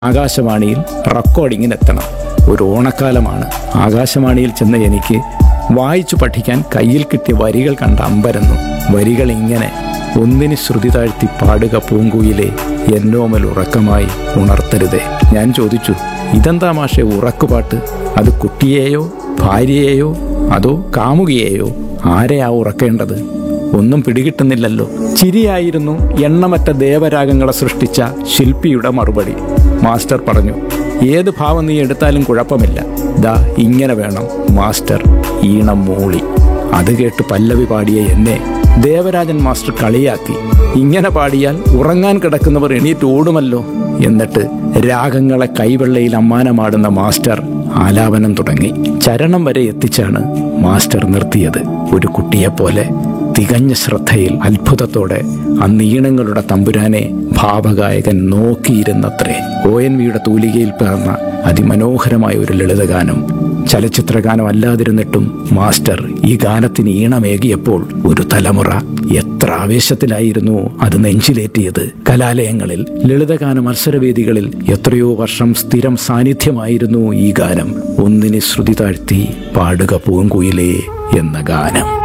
ആകാശവാണിയിൽ റെക്കോർഡിങ്ങിനെത്തണം ഒരു ഓണക്കാലമാണ് ആകാശവാണിയിൽ ചെന്ന എനിക്ക് വായിച്ചു പഠിക്കാൻ കയ്യിൽ കിട്ടിയ വരികൾ കണ്ട അമ്പരന്നു വരികൾ ഇങ്ങനെ ഒന്നിന് ശ്രുതി താഴ്ത്തി പാടുക പൂങ്കുയിലെ എന്നോമൽ ഉറക്കമായി ഉണർത്തരുതേ ഞാൻ ചോദിച്ചു ഇതെന്താ മാഷെ ഉറക്കുപാട്ട് അത് കുട്ടിയെയോ ഭാര്യയെയോ അതോ കാമുകിയെയോ ആരെയാ ഉറക്കേണ്ടത് ഒന്നും പിടികിട്ടുന്നില്ലല്ലോ ചിരിയായിരുന്നു എണ്ണമറ്റ ദേവരാഗങ്ങളെ സൃഷ്ടിച്ച ശില്പിയുടെ മറുപടി മാസ്റ്റർ പറഞ്ഞു ഏത് ഭാവം നീ എടുത്താലും കുഴപ്പമില്ല ദാ ഇങ്ങനെ വേണം മാസ്റ്റർ ഈണം മൂളി അത് കേട്ട് പല്ലവി പാടിയ എന്നെ ദേവരാജൻ മാസ്റ്റർ കളിയാക്കി ഇങ്ങനെ പാടിയാൽ ഉറങ്ങാൻ കിടക്കുന്നവർ എണീറ്റ് ഓടുമല്ലോ എന്നിട്ട് രാഗങ്ങളെ കൈവെള്ളയിൽ അമ്മാനമാടുന്ന മാസ്റ്റർ ആലാപനം തുടങ്ങി ചരണം വരെ എത്തിച്ചാണ് മാസ്റ്റർ നിർത്തിയത് ഒരു കുട്ടിയെപ്പോലെ തികഞ്ഞ ശ്രദ്ധയിൽ അത്ഭുതത്തോടെ ആ നീണങ്ങളുടെ തമ്പുരാനെ ഭാവഗായകൻ നോക്കിയിരുന്നത്രേ ഒ എൻ വിയുടെ തൂലികയിൽ പിറന്ന അതിമനോഹരമായ ഒരു ലളിതഗാനം ചലച്ചിത്രഗാനം അല്ലാതിരുന്നിട്ടും മാസ്റ്റർ ഈ ഗാനത്തിന് ഈണമേകിയപ്പോൾ ഒരു തലമുറ എത്ര ആവേശത്തിലായിരുന്നു അത് നെഞ്ചിലേറ്റിയത് കലാലയങ്ങളിൽ ലളിതഗാന മത്സരവേദികളിൽ എത്രയോ വർഷം സ്ഥിരം സാന്നിധ്യമായിരുന്നു ഈ ഗാനം ഒന്നിനെ ശ്രുതി താഴ്ത്തി പാടുക പൂങ്കുയിലേ എന്ന ഗാനം